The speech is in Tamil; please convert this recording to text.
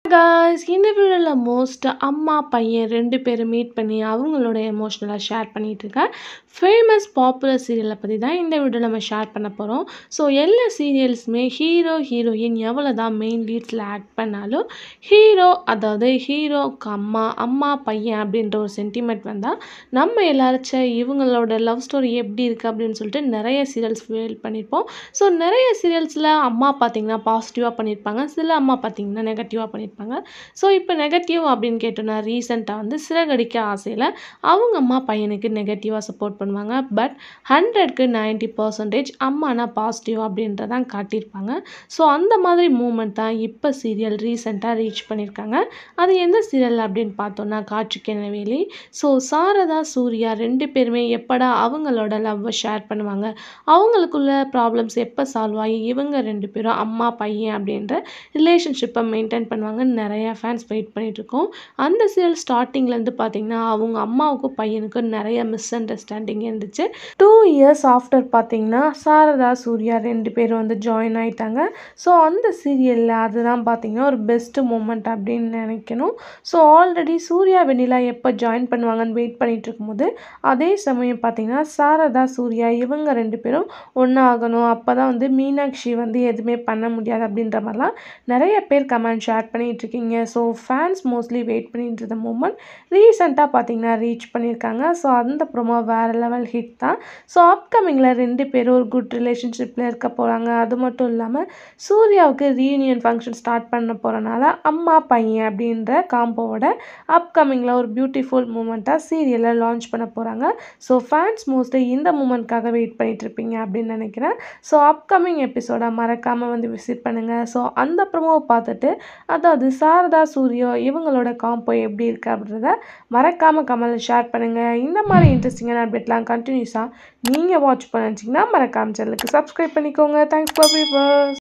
காய்ஸ் இந்த வீடியோவில் மோஸ்ட் அம்மா பையன் ரெண்டு பேரும் மீட் பண்ணி அவங்களோட எமோஷ்னலாக ஷேர் பண்ணிட்டு இருக்கேன் ஃபேமஸ் பாப்புலர் சீரியலை பற்றி தான் இந்த வீடியோ நம்ம ஷேர் பண்ண போகிறோம் ஸோ எல்லா சீரியல்ஸுமே ஹீரோ ஹீரோயின் எவ்வளோ தான் மெயின் லீட்ஸில் ஆக்ட் பண்ணாலும் ஹீரோ அதாவது ஹீரோக்கு அம்மா அம்மா பையன் அப்படின்ற ஒரு சென்டிமெண்ட் வந்தால் நம்ம எல்லாருச்ச இவங்களோட லவ் ஸ்டோரி எப்படி இருக்குது அப்படின்னு சொல்லிட்டு நிறைய சீரியல்ஸ் ஃபீல் பண்ணியிருப்போம் ஸோ நிறைய சீரியல்ஸில் அம்மா பார்த்தீங்கன்னா பாசிட்டிவாக பண்ணியிருப்பாங்க சில அம்மா பார்த்தீங்கன்னா நெகட்டிவாக பண்ணியிருப்பாங்க ஸோ இப்போ நெகட்டிவ் அப்படின்னு கேட்டோன்னா ரீசெண்டாக வந்து சிறகடிக்க ஆசையில் அவங்க அம்மா பையனுக்கு நெகட்டிவாக சப்போர்ட் பண்ணுவாங்க பட் ஹண்ட்ரட்க்கு நைன்ட்டி பர்சன்டேஜ் அம்மானா பாசிட்டிவ் அப்படின்றதான் காட்டியிருப்பாங்க ஸோ அந்த மாதிரி மூமெண்ட் தான் இப்போ சீரியல் ரீசெண்டாக ரீச் பண்ணியிருக்காங்க அது எந்த சீரியல் அப்படின்னு பார்த்தோன்னா காற்றுக்கு வேலி ஸோ சாரதா சூர்யா ரெண்டு பேருமே எப்படா அவங்களோட லவ்வை ஷேர் பண்ணுவாங்க அவங்களுக்குள்ள ப்ராப்ளம்ஸ் எப்போ சால்வ் ஆகி இவங்க ரெண்டு பேரும் அம்மா பையன் அப்படின்ற ரிலேஷன்ஷிப்பை மெயின்டைன் பண்ணுவாங்கன்னு நிறையா ஃபேன்ஸ் வெயிட் பண்ணிகிட்ருக்கோம் அந்த சீரியல் ஸ்டார்டிங்லேருந்து பார்த்தீங்கன்னா அவங்க அம்மாவுக்கும் பையனுக்கும் நிறைய மிஸ் அண்டர்ஸ்டாண்டிங் இருந்துச்சு டூ இயர்ஸ் ஆஃப்டர் பார்த்தீங்கன்னா சாரதா சூர்யா ரெண்டு பேரும் வந்து ஜாயின் ஆயிட்டாங்க ஸோ அந்த சீரியலில் அதுதான் பார்த்தீங்கன்னா ஒரு பெஸ்ட்டு மூமெண்ட் அப்படின்னு நினைக்கணும் ஸோ ஆல்ரெடி சூர்யா வெண்ணிலா எப்போ ஜாயின் பண்ணுவாங்கன்னு வெயிட் பண்ணிட்டு இருக்கும்போது அதே சமயம் பார்த்தீங்கன்னா சாரதா சூர்யா இவங்க ரெண்டு பேரும் ஒன்றா ஆகணும் அப்போ தான் வந்து மீனாட்சி வந்து எதுவுமே பண்ண முடியாது அப்படின்ற மாதிரிலாம் நிறைய பேர் கமெண்ட் ஷேர் பண்ணிட்டு இருக்கீங்க ஸோ ஃபேன்ஸ் மோஸ்ட்லி வெயிட் பண்ணிட்டு இருந்த மூமெண்ட் ரீசெண்டாக பார்த்தீங்கன்னா ரீச் பண்ணியிருக்காங்க ஸோ அந்த ப்ரோமோ வேறு லெவல் ஹிட் தான் ஸோ அப்கமிங்கில் ரெண்டு பேரும் ஒரு குட் ரிலேஷன்ஷிப்பில் இருக்க போகிறாங்க அது மட்டும் இல்லாமல் சூர்யாவுக்கு ரீயூனியன் ஃபங்க்ஷன் ஸ்டார்ட் பண்ண போகிறனால அம்மா பையன் அப்படின்ற காம்போவோட அப்கமிங்கில் ஒரு பியூட்டிஃபுல் மூமெண்ட்டாக சீரியலை லான்ச் பண்ண போகிறாங்க ஸோ ஃபேன்ஸ் மோஸ்ட்லி இந்த மூமெண்ட்காக வெயிட் பண்ணிட்டு இருப்பீங்க அப்படின்னு நினைக்கிறேன் ஸோ அப்கமிங் எபிசோடை மறக்காமல் வந்து விசிட் பண்ணுங்கள் ஸோ அந்த ப்ரோமோவை பார்த்துட்டு அதாவது சாரதா சூர்யா இவங்களோட காம்போ எப்படி இருக்குது அப்படின்றத மறக்காமல் கமெண்ட்ல ஷேர் பண்ணுங்கள் இந்த மாதிரி இன்ட்ரெஸ்டிங்கான அப்டேட்லாம் கண்டினியூஸாக நீங்கள் வாட்ச் பண்ணிச்சிங்கன்னா மறக்காம சேனலுக்கு சப்ஸ்கிரைப் பண்ணிக்கோங்க தேங்க்ஸ் ஃபார் வியூவர்ஸ்